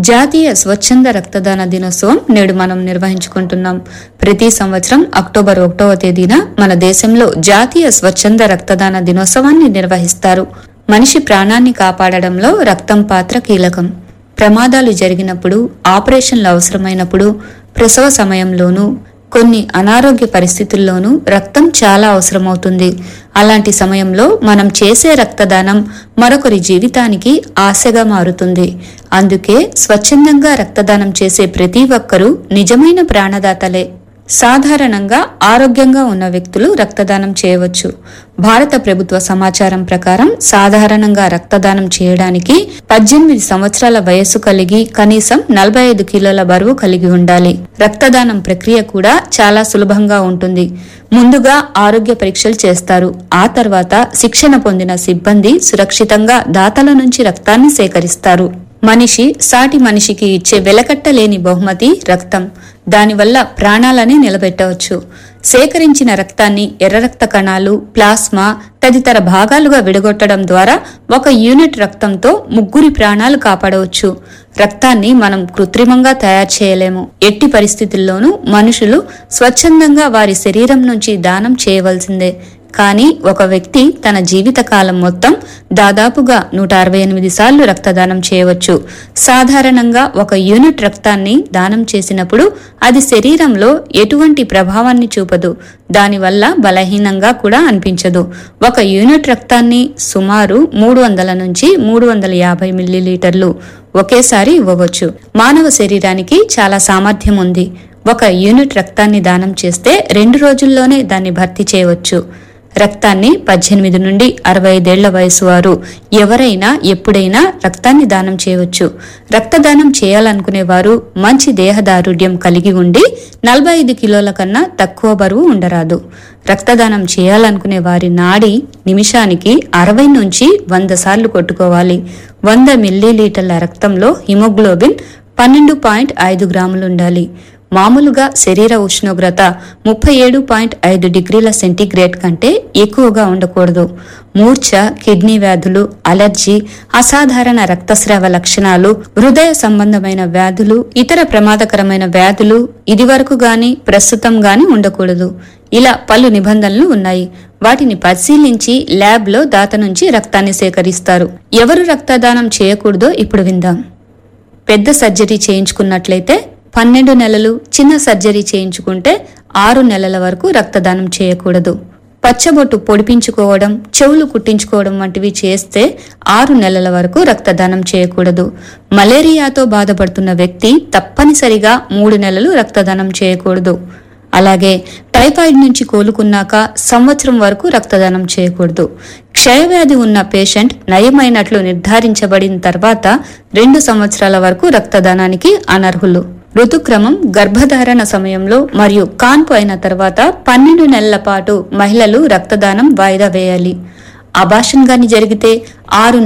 జాతీయ స్వచ్ఛంద రక్తదాన దినోత్సవం నేడు మనం నిర్వహించుకుంటున్నాం ప్రతి సంవత్సరం అక్టోబర్ ఒకటవ తేదీన మన దేశంలో జాతీయ స్వచ్ఛంద రక్తదాన దినోత్సవాన్ని నిర్వహిస్తారు మనిషి ప్రాణాన్ని కాపాడడంలో రక్తం పాత్ర కీలకం ప్రమాదాలు జరిగినప్పుడు ఆపరేషన్లు అవసరమైనప్పుడు ప్రసవ సమయంలోనూ కొన్ని అనారోగ్య పరిస్థితుల్లోనూ రక్తం చాలా అవసరమవుతుంది అలాంటి సమయంలో మనం చేసే రక్తదానం మరొకరి జీవితానికి ఆశగా మారుతుంది అందుకే స్వచ్ఛందంగా రక్తదానం చేసే ప్రతి ఒక్కరూ నిజమైన ప్రాణదాతలే సాధారణంగా ఆరోగ్యంగా ఉన్న వ్యక్తులు రక్తదానం చేయవచ్చు భారత ప్రభుత్వ సమాచారం ప్రకారం సాధారణంగా రక్తదానం చేయడానికి పద్దెనిమిది సంవత్సరాల వయస్సు కలిగి కనీసం నలభై ఐదు కిలోల బరువు కలిగి ఉండాలి రక్తదానం ప్రక్రియ కూడా చాలా సులభంగా ఉంటుంది ముందుగా ఆరోగ్య పరీక్షలు చేస్తారు ఆ తర్వాత శిక్షణ పొందిన సిబ్బంది సురక్షితంగా దాతల నుంచి రక్తాన్ని సేకరిస్తారు మనిషి సాటి మనిషికి ఇచ్చే వెలకట్టలేని బహుమతి రక్తం దానివల్ల ప్రాణాలని నిలబెట్టవచ్చు సేకరించిన రక్తాన్ని ఎర్ర రక్త కణాలు ప్లాస్మా తదితర భాగాలుగా విడగొట్టడం ద్వారా ఒక యూనిట్ రక్తంతో ముగ్గురి ప్రాణాలు కాపాడవచ్చు రక్తాన్ని మనం కృత్రిమంగా తయారు చేయలేము ఎట్టి పరిస్థితుల్లోనూ మనుషులు స్వచ్ఛందంగా వారి శరీరం నుంచి దానం చేయవలసిందే కానీ ఒక వ్యక్తి తన జీవిత కాలం మొత్తం దాదాపుగా నూట అరవై ఎనిమిది సార్లు రక్తదానం చేయవచ్చు సాధారణంగా ఒక యూనిట్ రక్తాన్ని దానం చేసినప్పుడు అది శరీరంలో ఎటువంటి ప్రభావాన్ని చూపదు దానివల్ల బలహీనంగా కూడా అనిపించదు ఒక యూనిట్ రక్తాన్ని సుమారు మూడు వందల నుంచి మూడు వందల యాభై మిల్లీలీటర్లు ఒకేసారి ఇవ్వవచ్చు మానవ శరీరానికి చాలా సామర్థ్యం ఉంది ఒక యూనిట్ రక్తాన్ని దానం చేస్తే రెండు రోజుల్లోనే దాన్ని భర్తీ చేయవచ్చు రక్తాన్ని పద్దెనిమిది నుండి అరవై ఐదేళ్ల వయసు వారు ఎవరైనా ఎప్పుడైనా రక్తాన్ని దానం చేయవచ్చు రక్తదానం చేయాలనుకునే వారు మంచి దేహదారుఢ్యం కలిగి ఉండి నలభై ఐదు కిలోల కన్నా తక్కువ బరువు ఉండరాదు రక్తదానం చేయాలనుకునే వారి నాడి నిమిషానికి అరవై నుంచి వంద సార్లు కొట్టుకోవాలి వంద మిల్లీలీటర్ల రక్తంలో హిమోగ్లోబిన్ పన్నెండు పాయింట్ ఐదు గ్రాములు ఉండాలి మామూలుగా శరీర ఉష్ణోగ్రత ముప్పై ఏడు పాయింట్ ఐదు డిగ్రీల సెంటీగ్రేడ్ కంటే ఎక్కువగా ఉండకూడదు మూర్ఛ కిడ్నీ వ్యాధులు అలర్జీ అసాధారణ రక్తస్రావ లక్షణాలు హృదయ సంబంధమైన వ్యాధులు ఇతర ప్రమాదకరమైన వ్యాధులు ఇదివరకు గాని ప్రస్తుతం గాని ఉండకూడదు ఇలా పలు నిబంధనలు ఉన్నాయి వాటిని పరిశీలించి ల్యాబ్లో దాత నుంచి రక్తాన్ని సేకరిస్తారు ఎవరు రక్తదానం చేయకూడదో ఇప్పుడు విందాం పెద్ద సర్జరీ చేయించుకున్నట్లయితే పన్నెండు నెలలు చిన్న సర్జరీ చేయించుకుంటే ఆరు నెలల వరకు రక్తదానం చేయకూడదు పచ్చబొట్టు పొడిపించుకోవడం చెవులు కుట్టించుకోవడం వంటివి చేస్తే ఆరు నెలల వరకు రక్తదానం చేయకూడదు మలేరియాతో బాధపడుతున్న వ్యక్తి తప్పనిసరిగా మూడు నెలలు రక్తదానం చేయకూడదు అలాగే టైఫాయిడ్ నుంచి కోలుకున్నాక సంవత్సరం వరకు రక్తదానం చేయకూడదు క్షయవ్యాధి ఉన్న పేషెంట్ నయమైనట్లు నిర్ధారించబడిన తర్వాత రెండు సంవత్సరాల వరకు రక్తదానానికి అనర్హులు ఋతుక్రమం గర్భధారణ సమయంలో మరియు కాన్పు అయిన తర్వాత పన్నెండు నెలల పాటు మహిళలు రక్తదానం వాయిదా వేయాలి అబాషన్ గాని జరిగితే ఆరు